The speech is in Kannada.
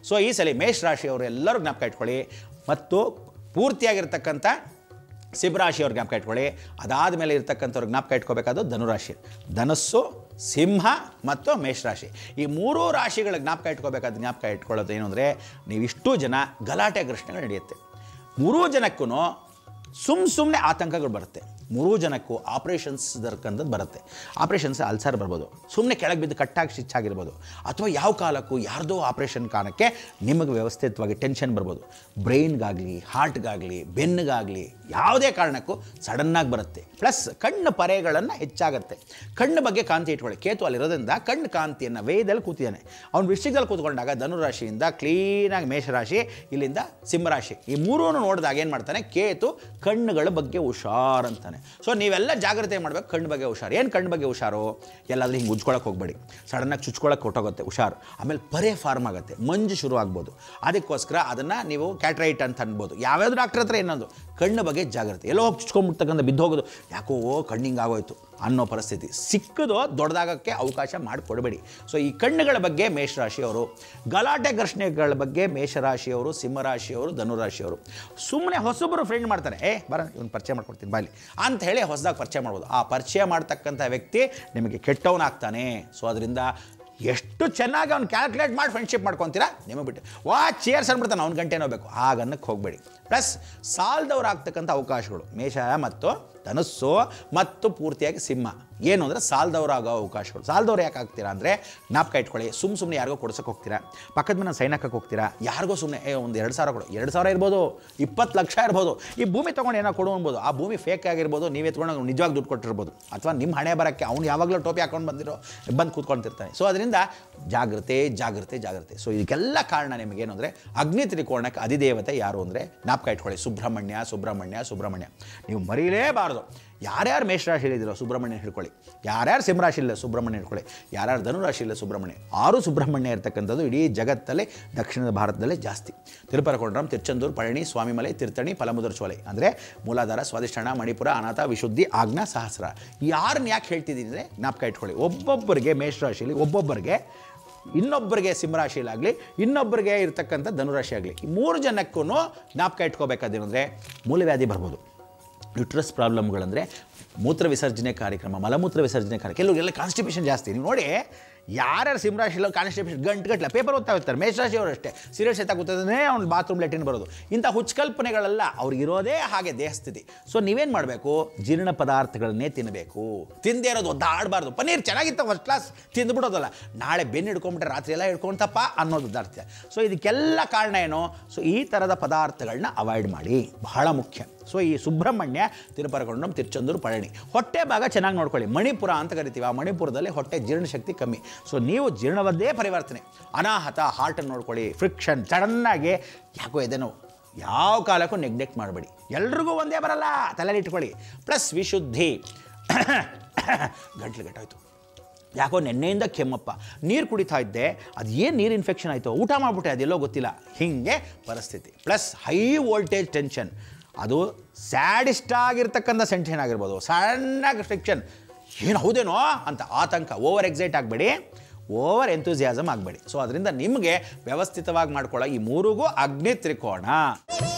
ಸೊ ಈ ಸಲ ಮೇಷ ರಾಶಿಯವರು ಎಲ್ಲರೂ ಜ್ಞಾಪಕ ಇಟ್ಕೊಳ್ಳಿ ಮತ್ತು ಪೂರ್ತಿಯಾಗಿರ್ತಕ್ಕಂಥ ಸಿಂಹರಾಶಿಯವ್ರ ಜ್ಞಾಪಕ ಇಟ್ಕೊಳ್ಳಿ ಅದಾದ ಮೇಲೆ ಇರ್ತಕ್ಕಂಥವ್ರು ಜ್ಞಾಪಕ ಇಟ್ಕೋಬೇಕಾದ್ದು ಧನುರಾಶಿ ಧನಸ್ಸು ಸಿಂಹ ಮತ್ತು ಮೇಷರಾಶಿ ಈ ಮೂರೂ ರಾಶಿಗಳ ಜ್ಞಾಪಕ ಇಟ್ಕೋಬೇಕಾದ ಜ್ಞಾಪಕ ಇಟ್ಕೊಳ್ಳೋದು ಏನು ಅಂದರೆ ನೀವಿಷ್ಟು ಜನ ಗಲಾಟೆ ಘರ್ಷಣೆಗಳು ನಡೆಯುತ್ತೆ ಮೂರೂ ಜನಕ್ಕೂ ಸುಮ್ಮ ಸುಮ್ಮನೆ ಆತಂಕಗಳು ಬರುತ್ತೆ ಮೂರೂ ಜನಕ್ಕೂ ಆಪ್ರೇಷನ್ಸ್ ದರ್ಕಂಥದ್ದು ಬರುತ್ತೆ ಆಪ್ರೇಷನ್ಸ್ ಅಲ್ಸರ್ ಬರ್ಬೋದು ಸುಮ್ಮನೆ ಕೆಳಗೆ ಬಿದ್ದು ಕಟ್ಟಾಗಿ ಸ್ಟಿಚ್ಚಾಗಿರ್ಬೋದು ಅಥವಾ ಯಾವ ಕಾಲಕ್ಕೂ ಯಾರ್ದೋ ಆಪ್ರೇಷನ್ ಕಾರಣಕ್ಕೆ ನಿಮಗೆ ವ್ಯವಸ್ಥಿತವಾಗಿ ಟೆನ್ಷನ್ ಬರ್ಬೋದು ಬ್ರೈನ್ಗಾಗಲಿ ಹಾರ್ಟ್ಗಾಗಲಿ ಬೆನ್ನಿಗಾಗಲಿ ಯಾವುದೇ ಕಾರಣಕ್ಕೂ ಸಡನ್ನಾಗಿ ಬರುತ್ತೆ ಪ್ಲಸ್ ಕಣ್ಣು ಪರೆಗಳನ್ನು ಹೆಚ್ಚಾಗುತ್ತೆ ಕಣ್ಣು ಬಗ್ಗೆ ಕಾಂತಿ ಇಟ್ಕೊಳ್ಳಿ ಕೇತು ಅಲ್ಲಿರೋದ್ರಿಂದ ಕಣ್ಣು ಕಾಂತಿಯನ್ನು ವೇದಲ್ಲಿ ಕೂತಿದ್ದಾನೆ ಅವ್ನು ವೃಶ್ಚಿಕದಲ್ಲಿ ಕೂತ್ಕೊಂಡಾಗ ಧನುರಾಶಿಯಿಂದ ಕ್ಲೀನಾಗಿ ಮೇಷರಾಶಿ ಇಲ್ಲಿಂದ ಸಿಂಹರಾಶಿ ಈ ಮೂರೂ ನೋಡಿದಾಗ ಏನು ಮಾಡ್ತಾನೆ ಕೇತು ಕಣ್ಣುಗಳ ಬಗ್ಗೆ ಹುಷಾರ್ ಅಂತಾನೆ ಸೊ ನೀವೆಲ್ಲ ಜಾಗ್ರತೆ ಮಾಡಬೇಕು ಕಣ್ಣು ಬಗ್ಗೆ ಹುಷಾರು ಏನು ಕಣ್ಣು ಬಗ್ಗೆ ಹುಷಾರು ಎಲ್ಲಾದ್ರೂ ಹಿಂಗೆ ಉಜ್ಕೊಳಕ್ಕೆ ಹೋಗಬೇಡಿ ಸಡನ್ನಾಗಿ ಚುಚ್ಕೊಳಕ್ಕೆ ಹೊಟ್ಟೋಗುತ್ತೆ ಹುಷಾರು ಆಮೇಲೆ ಪರೆ ಫಾರ್ಮ್ ಆಗುತ್ತೆ ಮಂಜು ಶುರು ಆಗ್ಬೋದು ಅದಕ್ಕೋಸ್ಕರ ಅದನ್ನು ನೀವು ಕ್ಯಾಟ್ರೈಟ್ ಅಂತ ಅನ್ಬೋದು ಯಾವ್ಯಾವ್ದು ಡಾಕ್ಟರ್ ಹತ್ರ ಇನ್ನೊಂದು ಕಣ್ಣು ಬಗ್ಗೆ ಜಾಗ್ರತೆ ಎಲ್ಲೋ ಹೋಗಿ ಚುಚ್ಕೊಂಡ್ಬಿಡ್ತಕ್ಕಂಥ ಬಿದ್ದೋಗೋದು ಯಾಕೋ ಕಣ್ಣಿಂಗ್ ಆಗೋಯ್ತು ಅನ್ನೋ ಪರಿಸ್ಥಿತಿ ಸಿಕ್ಕದು ದೊಡ್ಡದಾಗಕ್ಕೆ ಅವಕಾಶ ಮಾಡಿಕೊಡಬೇಡಿ ಸೊ ಈ ಕಣ್ಣುಗಳ ಬಗ್ಗೆ ಮೇಷರಾಶಿಯವರು ಗಲಾಟೆ ಘರ್ಷಣೆಗಳ ಬಗ್ಗೆ ಮೇಷರಾಶಿಯವರು ಸಿಂಹರಾಶಿಯವರು ಧನುರಾಶಿಯವರು ಸುಮ್ಮನೆ ಹೊಸೊಬ್ಬರು ಫ್ರೆಂಡ್ ಮಾಡ್ತಾರೆ ಏ ಬರ ಇವ್ನು ಪರಿಚಯ ಮಾಡ್ಕೊಡ್ತೀನಿ ಬಾಲಿ ಅಂತ ಹೇಳಿ ಹೊಸದಾಗಿ ಪರಿಚಯ ಮಾಡ್ಬೋದು ಆ ಪರಿಚಯ ಮಾಡ್ತಕ್ಕಂಥ ವ್ಯಕ್ತಿ ನಿಮಗೆ ಕೆಟ್ಟವನಾಗ್ತಾನೆ ಸೊ ಅದರಿಂದ ಎಷ್ಟು ಚೆನ್ನಾಗಿ ಅವ್ನು ಕ್ಯಾಲ್ಕುಲೇಟ್ ಮಾಡಿ ಫ್ರೆಂಡ್ಶಿಪ್ ಮಾಡ್ಕೊತೀರಾ ನಿಮಗೆ ಬಿಟ್ಟು ವಾ ಚೇರ್ಸ್ ಅಂದ್ಬಿಡ್ತಾನೆ ಅವ್ನ ಗಂಟೆನೋ ಬೇಕು ಆಗನ್ನಕ್ಕೆ ಹೋಗಬೇಡಿ ಪ್ಲಸ್ ಸಾಲದವ್ರು ಆಗ್ತಕ್ಕಂಥ ಅವಕಾಶಗಳು ಮೇಷ ಮತ್ತು ಧನಸ್ಸು ಮತ್ತು ಪೂರ್ತಿಯಾಗಿ ಸಿಂಹ ಏನು ಅಂದರೆ ಸಾಲದವ್ರು ಆಗೋ ಅವಕಾಶಗಳು ಸಾಲದವ್ರು ಯಾಕೆ ಆಗ್ತೀರಾ ಅಂದರೆ ಜ್ಞಾಪಕ ಇಟ್ಕೊಳ್ಳಿ ಸುಮ್ಮ ಸುಮ್ಮನೆ ಯಾರಿಗೋ ಕೊಡ್ಸಕ್ಕೆ ಹೋಗ್ತೀರಾ ಪಕ್ಕದ ಮನೆ ಸೈನ್ ಹಾಕಕ್ಕೆ ಹೋಗ್ತೀರಾ ಯಾರಿಗೋ ಸುಮ್ಮನೆ ಏ ಒಂದು ಎರಡು ಸಾವಿರ ಕೊಡು ಎರಡು ಸಾವಿರ ಇರ್ಬೋದು ಇಪ್ಪತ್ತು ಲಕ್ಷ ಇರ್ಬೋದು ಈ ಭೂಮಿ ತೊಗೊಂಡು ಏನೋ ಕೊಡು ಅನ್ಬೋದು ಆ ಭೂಮಿ ಫೇಕ್ ಆಗಿರ್ಬೋದು ನೀವೇ ತೊಗೊಂಡು ನಿಜವಾಗಿ ದುಡ್ಡು ಕೊಟ್ಟಿರ್ಬೋದು ಅಥವಾ ನಿಮ್ಮ ಹಣೆ ಬರೋಕ್ಕೆ ಅವ್ನು ಯಾವಾಗಲೂ ಟೋಪಿ ಹಾಕೊಂಡು ಬಂದಿರೋ ಬಂದು ಕೂತ್ಕೊಳ್ತಿರ್ತಾನೆ ಸೊ ಅದರಿಂದ ಜಾಗ್ರತೆ ಜಾಗ್ರತೆ ಜಾಗ್ರತೆ ಸೊ ಇದಕ್ಕೆಲ್ಲ ಕಾರಣ ನಿಮಗೇನು ಅಂದರೆ ಅಗ್ನಿ ತ್ರಿಕೋಣಕ್ಕೆ ಅಧಿದೇವತೆ ಯಾರು ಅಂದರೆ ಜ್ಞಾಪಕ ಇಟ್ಕೊಳ್ಳಿ ಸುಬ್ರಹ್ಮಣ್ಯ ಸುಬ್ರಹ್ಮಣ್ಯ ಸುಬ್ರಹ್ಮಣ್ಯ ನೀವು ಮರೀಲೇಬಾರ್ದು ಯಾರ್ಯಾರು ಮೇಷರಾಶಿಲಿದ್ದೀರೋ ಸುಬ್ರಹ್ಮಣ್ಯ ಹಿಡ್ಕೊಳ್ಳಿ ಯಾರ್ಯಾರು ಸಿಂಹರಾಶಿ ಇಲ್ಲ ಸುಬ್ರಹ್ಮಣ್ಯ ಹಿಡ್ಕೊಳ್ಳಿ ಯಾರ್ಯಾರು ಧನುರಾಶಿ ಇಲ್ಲ ಸುಬ್ರಹ್ಮಣ್ಯ ಆರು ಸುಬ್ರಹ್ಮಣ್ಯ ಇರ್ತಕ್ಕಂಥದ್ದು ಇಡೀ ಜಗತ್ತಲ್ಲೇ ದಕ್ಷಿಣದ ಭಾರತದಲ್ಲೇ ಜಾಸ್ತಿ ತಿರುಪರಕೊಂಡ್ರಂ ತಿರುಚಂದೂರು ಪಳನಿ ಸ್ವಾಮಿಮಲೆ ತೀರ್ಥಣಿ ಫಲಮುದರ ಚೋಲೆ ಅಂದರೆ ಮೂಲಾಧಾರ ಸ್ವಾದಿಷ್ಠಾನ ಮಣಿಪುರ ಅನಾಥ ವಿಶುದ್ಧಿ ಆಜ್ಞಾ ಸಹಸ್ರ ಯಾರನ್ನ ಯಾಕೆ ಹೇಳ್ತಿದ್ದೀನಿ ಅಂದರೆ ಜ್ಞಾಪಕ ಇಟ್ಕೊಳ್ಳಿ ಒಬ್ಬೊಬ್ಬರಿಗೆ ಮೇಷರಾಶಿಲಿ ಒಬ್ಬೊಬ್ಬರಿಗೆ ಇನ್ನೊಬ್ಬರಿಗೆ ಸಿಂಹರಾಶಿಲಾಗಲಿ ಇನ್ನೊಬ್ಬರಿಗೆ ಇರ್ತಕ್ಕಂಥ ಧನುರಾಶಿ ಆಗಲಿ ಈ ಮೂರು ಜನಕ್ಕೂ ಜ್ಞಾಪಕ ಇಟ್ಕೋಬೇಕಾದೇನೆಂದರೆ ಮೂಲವ್ಯಾಧಿ ಬರ್ಬೋದು ಯುಟ್ರಸ್ ಪ್ರಾಬ್ಲಮ್ಗಳಂದರೆ ಮೂತ್ರ ವಿಸರ್ಜನೆ ಕಾರ್ಯಕ್ರಮ ಮಲಮೂತ್ರ ವಿಸರ್ಜನೆ ಕಾರ್ಯ ಕೆಲವರಿಗೆಲ್ಲ ಕಾನ್ಸ್ಟಿಪೇಷನ್ ಜಾಸ್ತಿ ನೀವು ನೋಡಿ ಯಾರ್ಯಾರು ಸಿಂಹರಾಶಿಲ್ಲ ಕಾನ್ಸ್ಟಿಪೇಷನ್ ಗಂಟು ಗಟ್ಟಲೆ ಪೇಪರ್ ಓದ್ತಾ ಇರ್ತಾರೆ ಮೇಷರಾಶಿಯವರು ಅಷ್ಟೇ ಸೀರಿಯಸ್ ಎತ್ತ ಕೂತದೇ ಅವ್ನು ಬಾತ್ರೂಮ್ ಲೆಟಿನ್ ಬರೋದು ಇಂಥ ಹುಚ್ಚುಕಲ್ಪನೆಗಳೆಲ್ಲ ಅವ್ರಿಗಿರೋದೇ ಹಾಗೆ ದೇಹಸ್ಥಿತಿ ಸೊ ನೀವೇನು ಮಾಡಬೇಕು ಜೀರ್ಣ ಪದಾರ್ಥಗಳನ್ನೇ ತಿನ್ನಬೇಕು ತಿಂದೇ ಇರೋದು ಒದ್ದಾಡಬಾರ್ದು ಪನ್ನೀರ್ ಚೆನ್ನಾಗಿತ್ತು ಫಸ್ಟ್ ಕ್ಲಾಸ್ ತಿಂದ್ಬಿಡೋದಲ್ಲ ನಾಳೆ ಬೆನ್ನು ಹಿಡ್ಕೊಂಬಿಟ್ರೆ ರಾತ್ರಿ ಎಲ್ಲ ಹಿಡ್ಕೊಂತಪ್ಪ ಅನ್ನೋದು ಅರ್ಥ ಸೊ ಇದಕ್ಕೆಲ್ಲ ಕಾರಣ ಏನು ಸೊ ಈ ಥರದ ಪದಾರ್ಥಗಳನ್ನ ಅವಾಯ್ಡ್ ಮಾಡಿ ಬಹಳ ಮುಖ್ಯ ಸೊ ಈ ಸುಬ್ರಹ್ಮಣ್ಯ ತಿರುಪರಕೊಂಡಂ ತಿರುಚಂದೂರು ಪಳನಿ ಹೊಟ್ಟೆ ಭಾಗ ಚೆನ್ನಾಗಿ ನೋಡ್ಕೊಳ್ಳಿ ಮಣಿಪುರ ಅಂತ ಕರಿತೀವಿ ಆ ಮಣಿಪುರದಲ್ಲಿ ಹೊಟ್ಟೆ ಜೀರ್ಣಶಕ್ತಿ ಕಮ್ಮಿ ಸೊ ನೀವು ಜೀರ್ಣವದ್ದೇ ಪರಿವರ್ತನೆ ಅನಾಹತ ಹಾರ್ಟನ್ನು ನೋಡ್ಕೊಳ್ಳಿ ಫ್ರಿಕ್ಷನ್ ಸಡನ್ನಾಗಿ ಯಾಕೋ ಇದೆ ನೋವು ಯಾವ ಕಾಲಕ್ಕೂ ನೆಗ್ಲೆಕ್ಟ್ ಮಾಡಬೇಡಿ ಎಲ್ರಿಗೂ ಒಂದೇ ಬರಲ್ಲ ತಲೆಯಲ್ಲಿ ಇಟ್ಕೊಳ್ಳಿ ಪ್ಲಸ್ ವಿಶುದ್ಧಿ ಗಂಟ್ಲು ಗಟ್ಟಾಯ್ತು ಯಾಕೋ ನೆನ್ನೆಯಿಂದ ಕೆಮ್ಮಪ್ಪ ನೀರು ಕುಡಿತಾ ಇದ್ದೆ ಅದು ಏನು ನೀರು ಇನ್ಫೆಕ್ಷನ್ ಆಯಿತು ಊಟ ಮಾಡಿಬಿಟ್ಟೆ ಅದೆಲ್ಲೋ ಗೊತ್ತಿಲ್ಲ ಹೀಗೆ ಪರಿಸ್ಥಿತಿ ಪ್ಲಸ್ ಹೈ ವೋಲ್ಟೇಜ್ ಟೆನ್ಷನ್ ಅದು ಸ್ಯಾಡಿಸ್ಟ್ ಆಗಿರ್ತಕ್ಕಂಥ ಸೆಂಟೆನ್ ಆಗಿರ್ಬೋದು ಸಣ್ಣಗೆ ಫ್ರಿಕ್ಷನ್ ಏನು ಹೌದೇನೋ ಅಂತ ಆತಂಕ ಓವರ್ ಎಕ್ಸೈಟ್ ಆಗಬೇಡಿ ಓವರ್ ಎಂತೂಸಿಯಾಸಮ್ ಆಗಬೇಡಿ ಸೊ ಅದರಿಂದ ನಿಮಗೆ ವ್ಯವಸ್ಥಿತವಾಗಿ ಮಾಡ್ಕೊಳ್ಳೋ ಈ ಮೂರಿಗೂ ಅಗ್ನಿ ತ್ರಿಕೋಣ